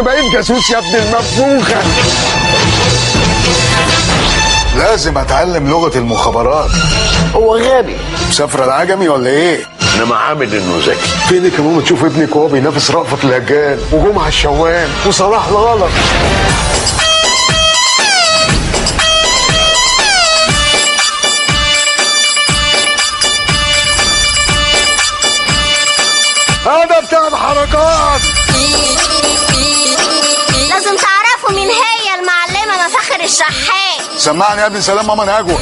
اللي بقيت جاسوس يا ابن المنفوخه لازم اتعلم لغه المخابرات هو غبي مسافره العجمي ولا ايه انما عامل انه ذكي فينك يا ماما تشوف ابنك وهو بينافس رأفت الهجان وجمعة الشوام وصلاح الغلط هذا بتاع الحركات لازم تعرفوا مين هي المعلمة مفاخر الشحات سمعني يا ابن سلام ماما نجوى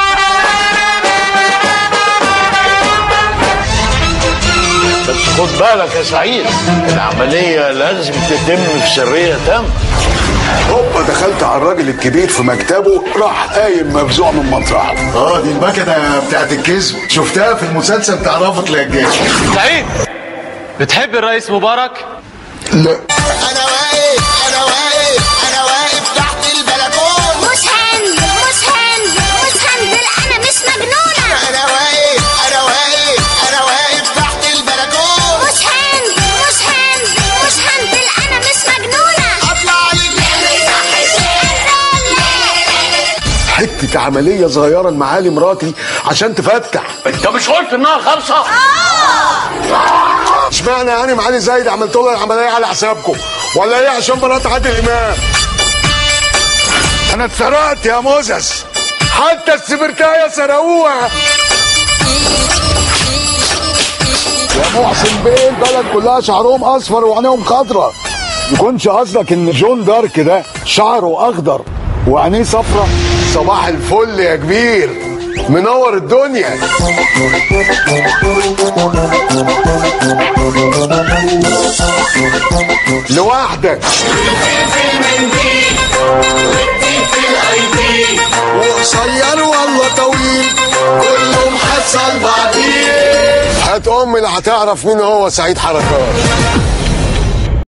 بس خد بالك يا سعيد العملية لازم تتم في سرية تامة هوبا دخلت على الراجل الكبير في مكتبه راح قايم مفزوع من مطرحه اه دي المكنه بتاعت الكذب شفتها في المسلسل بتاع رافت الهجان سعيد بتحب الرئيس مبارك؟ لا انا واقف انا واقف انا واقف تحت البلكون مش هند مش هند مش هند لا انا مش مجنونة انا واقف انا واقف انا واقف تحت البلكون مش هند مش هند مش هند لا انا مش مجنونة اطلع عليك حتة عملية صغيرة لمعالي مراتي عشان تفتح انت مش قلت انها خالصة اشمعنى يعني معالي زايد عملت له العملية على حسابكم ولا ايه عشان مرات عادل امام انا اتسرقت يا موزس حتى السبرتاية سرقوها يا محسن بيه البلد كلها شعرهم اصفر وعينيهم خضرة يكونش قصدك ان جون دارك ده شعره اخضر وعينيه صفرة صباح الفل يا كبير منور الدنيا لوحدك وقصير والله طويل كلهم حصل بعدين هات امي اللي هتعرف مين هو سعيد حركات